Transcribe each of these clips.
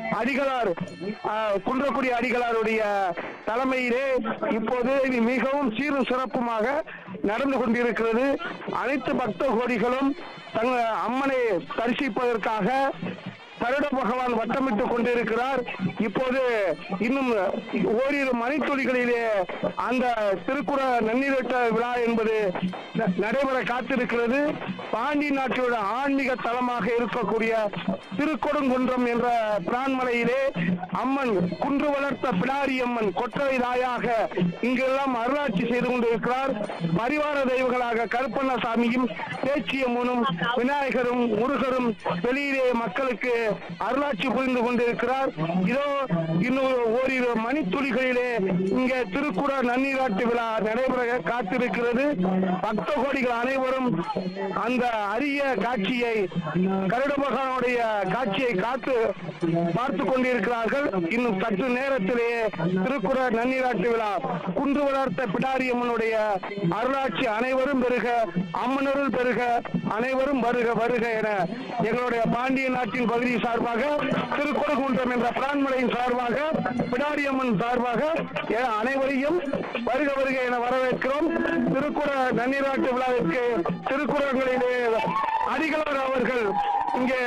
அடிகளார் ஆ, குன்றக்குடி அடிகளாருடைய தலைமையிலே இப்போது இது மிகவும் சீரும் சிறப்புமாக நடந்து கொண்டிருக்கிறது அனைத்து பக்த கோடிகளும் தங்க அம்மனை தரிசிப்பதற்காக கருட பகவான் வட்டமிட்டுக் கொண்டிருக்கிறார் இப்போது இன்னும் ஓரிரு மணித்துளிகளிலே அந்த திருக்குற நன்னீரட்ட விழா என்பது ந- நடைபெற காத்திருக்கிறது பாண்டி நாட்டோட ஆன்மீக தலமாக இருக்கக்கூடிய திருக்கொடுங்குன்றம் என்ற பிரான்மலையிலே அம்மன் குன்று வளர்த்த பிடாரி அம்மன் கொற்றவை தாயாக இங்கெல்லாம் அருளாட்சி செய்து கொண்டிருக்கிறார் பரிவார தெய்வங்களாக கருப்பண்ணசாமியும் பேச்சியம்மனும் விநாயகரும் முருகரும் வெளியிலே மக்களுக்கு அருளாட்சி புரிந்து கொண்டிருக்கிறார் இதோ இன்னும் ஓரிரு மணித்துளிகளிலே இங்கே திருக்குற நன்னீராட்டு விழா நடைபெற காத்திருக்கிறது பக்த கோடிகள் அனைவரும் அந்த அரிய காட்சியை கருட பகவானுடைய காட்சியை காத்து பார்த்து கொண்டிருக்கிறார்கள் இன்னும் சற்று நேரத்திலேயே திருக்குற நன்னீராட்டு விழா குன்று வளர்த்த பிடாரியம்மனுடைய அருளாட்சி அனைவரும் பெருக அம்மனருள் பெருக அனைவரும் வருக வருக என எங்களுடைய பாண்டிய நாட்டின் பகுதி சார்பாக திருக்கொடுகுன்றம் என்ற பிரான்மலையின் சார்பாக பிடாரியம்மன் சார்பாக என அனைவரையும் வருக வருக என வரவேற்கிறோம் திருக்குற நன்னீராட்டு விழாவிற்கு திருக்குறங்களிலே அடிகளார் அவர்கள் இங்கே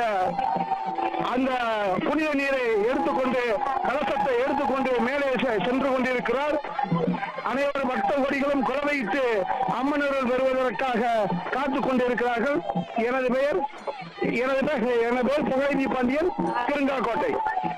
அந்த புனித நீரை எடுத்துக்கொண்டு கலசத்தை எடுத்துக்கொண்டு மேலே செ- சென்று கொண்டிருக்கிறார் அனைவரும் பக்த கொடிகளும் குலவையிட்டு அம்மனர்கள் வருவதற்காக காத்து கொண்டிருக்கிறார்கள் எனது பெயர் எனது பெயர் எனது பெயர் புகழேந்தி பாண்டியன் திருங்காக்கோட்டை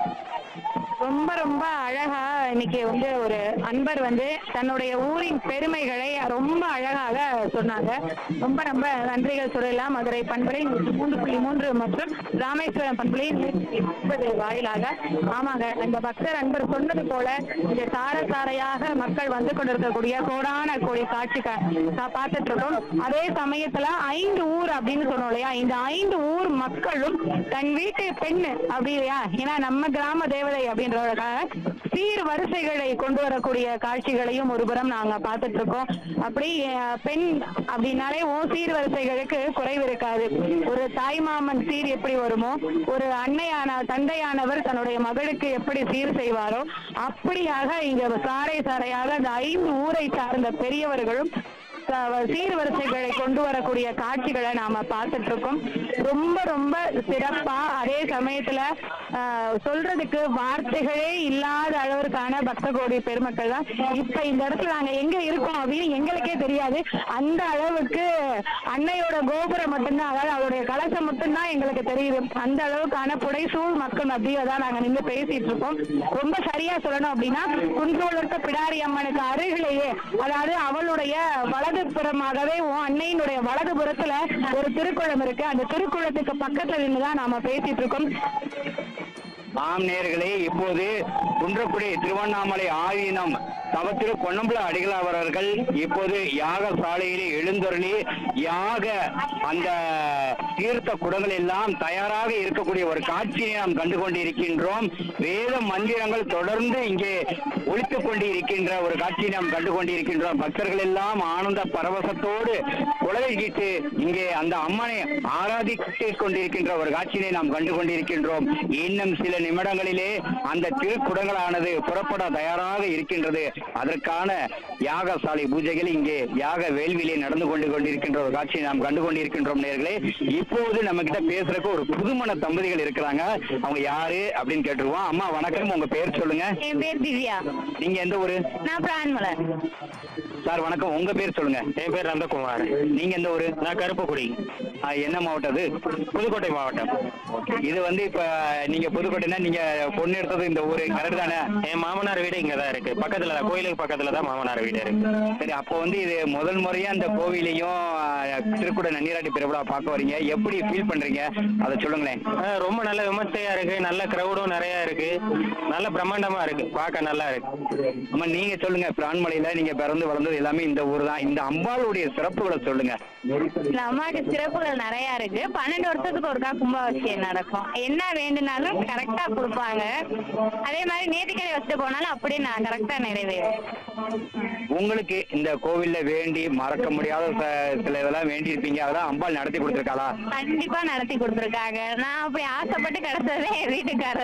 ரொம்ப ரொம்ப அழகா இன்னைக்கு வந்து ஒரு அன்பர் வந்து தன்னுடைய ஊரின் பெருமைகளை ரொம்ப அழகாக சொன்னாங்க ரொம்ப ரொம்ப நன்றிகள் சொல்லலாம் மதுரை பண்பலை நூற்றி மூன்று புள்ளி மூன்று மற்றும் ராமேஸ்வரம் பண்பலை நூற்றி முப்பது வாயிலாக ஆமாங்க இந்த பக்தர் அன்பர் சொன்னது போல இந்த சார சாரையாக மக்கள் வந்து கொண்டிருக்கக்கூடிய கோடான கோடி காட்சி கா- கா- பார்த்துட்டு இருக்கோம் அதே சமயத்துல ஐந்து ஊர் அப்படின்னு சொன்னோம் இல்லையா இந்த ஐந்து ஊர் மக்களும் தன் வீட்டு பெண் அப்படி இல்லையா ஏன்னா நம்ம கிராம தேவதை அப்படின்றதுக்காக சீர் வரிசைகளை கொண்டு வரக்கூடிய காட்சிகளையும் ஒருபுறம் நாங்க பார்த்துட்டு இருக்கோம் அப்படி அஹ், பெண் அப்படின்னாலே ஓ சீர் வரிசைகளுக்கு குறைவு இருக்காது ஒரு தாய்மாமன் சீர் எப்படி வருமோ ஒரு அன்னையான தந்தையானவர் தன்னுடைய மகளுக்கு எப்படி சீர் செய்வாரோ அப்படியாக இங்க சாறை சாறையாக அந்த ஐந்து ஊரை சார்ந்த பெரியவர்களும் ச- சீர்வரிசைகளை கொண்டு வரக்கூடிய காட்சிகளை நாம பார்த்துட்டு இருக்கோம் ரொம்ப ரொம்ப சிறப்பா அதே சமயத்துல ஆஹ், சொல்றதுக்கு வார்த்தைகளே இல்லாத அளவிற்கான பக்த கோடி பெருமக்கள் தான் இப்ப இந்த இடத்துல நாங்க எங்க இருக்கோம் அப்படின்னு எங்களுக்கே தெரியாது அந்த அளவுக்கு அன்னையோட கோபுரம் மட்டும்தான் அதாவது அவருடைய கலசம் மட்டும்தான் எங்களுக்கு தெரியுது அந்த அளவுக்கான புடைசூழ் மக்கள் மத்தியில தான் நாங்க நின்று பேசிட்டு இருக்கோம் ரொம்ப சரியா சொல்லணும் அப்படின்னா குன்றோலர்க்க பிடாரி அம்மனுக்கு அருகிலேயே அதாவது அவளுடைய வலது புறமாகவே உன் அன்னையினுடைய வலது புறத்துல ஒரு திருக்குளம் இருக்கு அந்த திருக்குளத்துக்கு பக்கத்துல நின்றுதான் நாம பேசிட்டு இருக்கோம் ஆம் நேர்களே இப்போது குன்றக்குடி திருவண்ணாமலை ஆதீனம் தவத்திரு பொன்னம்பல அடிகளார் அவர்கள் இப்போது யாக சாலையிலே எழுந்தருளி யாக அந்த தீர்த்த குடங்கள் எல்லாம் தயாராக இருக்கக்கூடிய ஒரு காட்சியை நாம் கண்டு கொண்டிருக்கின்றோம் வேத மந்திரங்கள் தொடர்ந்து இங்கே ஒழித்துக் கொண்டு இருக்கின்ற ஒரு காட்சியை நாம் கண்டு கொண்டிருக்கின்றோம் பக்தர்கள் எல்லாம் ஆனந்த பரவசத்தோடு உலகிட்டு இங்கே அந்த அம்மனை ஆராதித்துக் கொண்டிருக்கின்ற ஒரு காட்சியினை நாம் கண்டு கொண்டிருக்கின்றோம் இன்னும் சில நிமிடங்களிலே அந்த திருக்குடங்களானது புறப்பட தயாராக இருக்கின்றது அதற்கான யாகசாலை பூஜைகள் இங்கே யாக வேள்வியிலே நடந்து கொண்டு கொண்டிருக்கின்ற ஒரு காட்சியை நாம் கண்டு கொண்டிருக்கின்றோம் நேர்களே இப்போது நம்ம கிட்ட பேசுறதுக்கு ஒரு புதுமண தம்பதிகள் இருக்கிறாங்க அவங்க யாரு அப்படின்னு கேட்டுருவோம் அம்மா வணக்கம் உங்க பேர் சொல்லுங்க என் பேர் திவ்யா நீங்க எந்த ஊரு நான் பிரான்மலர் சார் வணக்கம் உங்க பேர் சொல்லுங்க என் பேர் நந்தகுமார் நீங்க எந்த ஊரு நான் கருப்புக்குடி ஆ, என்ன மாவட்டம் அது புதுக்கோட்டை மாவட்டம் இது வந்து இப்ப நீங்க புதுக்கோட்டைனா நீங்க பொண்ணு எடுத்தது இந்த ஊரு கரெக்ட் தானே என் மாமனார் வீடு இங்க தான் இருக்கு பக்கத்துல தான் கோயிலுக்கு பக்கத்துல தான் மாமனார் வீடு இருக்கு சரி அப்போ வந்து இது முதல் முறையா இந்த கோவிலையும் ஆ, திருக்குட நன்னீராட்டி பெருவிழா பார்க்க வரீங்க எப்படி ஃபீல் பண்றீங்க அதை சொல்லுங்களேன் ஆஹ் ரொம்ப நல்ல விமர்சையா இருக்கு நல்ல கிரௌடும் நிறைய இருக்கு நல்ல பிரம்மாண்டமா இருக்கு பார்க்க நல்லா இருக்கு அம்மா நீங்க சொல்லுங்க பிரான்மலையில நீங்க பிறந்து வளர்ந்தது எல்லாமே இந்த ஊர் தான் இந்த அம்பாளுடைய சிறப்புகளை சொல்லுங்க அம்மாவுக்கு சிறப்புகள் நிறைய இருக்கு பன்னெண்டு வருஷத்துக்கு ஒருக்கா கும்பாபிஷேகம் நடக்கும் என்ன வேண்டுனாலும் கரெக்டா கொடுப்பாங்க அதே மாதிரி நேர்த்திக்கடை வச்சுட்டு போனாலும் அப்படியே நான் கரெக்டா நிறைவேறும் உங்களுக்கு இந்த கோவில்ல வேண்டி மறக்க முடியாத ச- சில இதெல்லாம் வேண்டி இருப்பீங்க அதெல்லாம் அம்பாள் நடத்தி கொடுத்துருக்காளா கண்டிப்பா நடத்தி கொடுத்துருக்காங்க நான் அப்படி ஆசைப்பட்டு கிடைச்சதே என் வீட்டுக்காரர்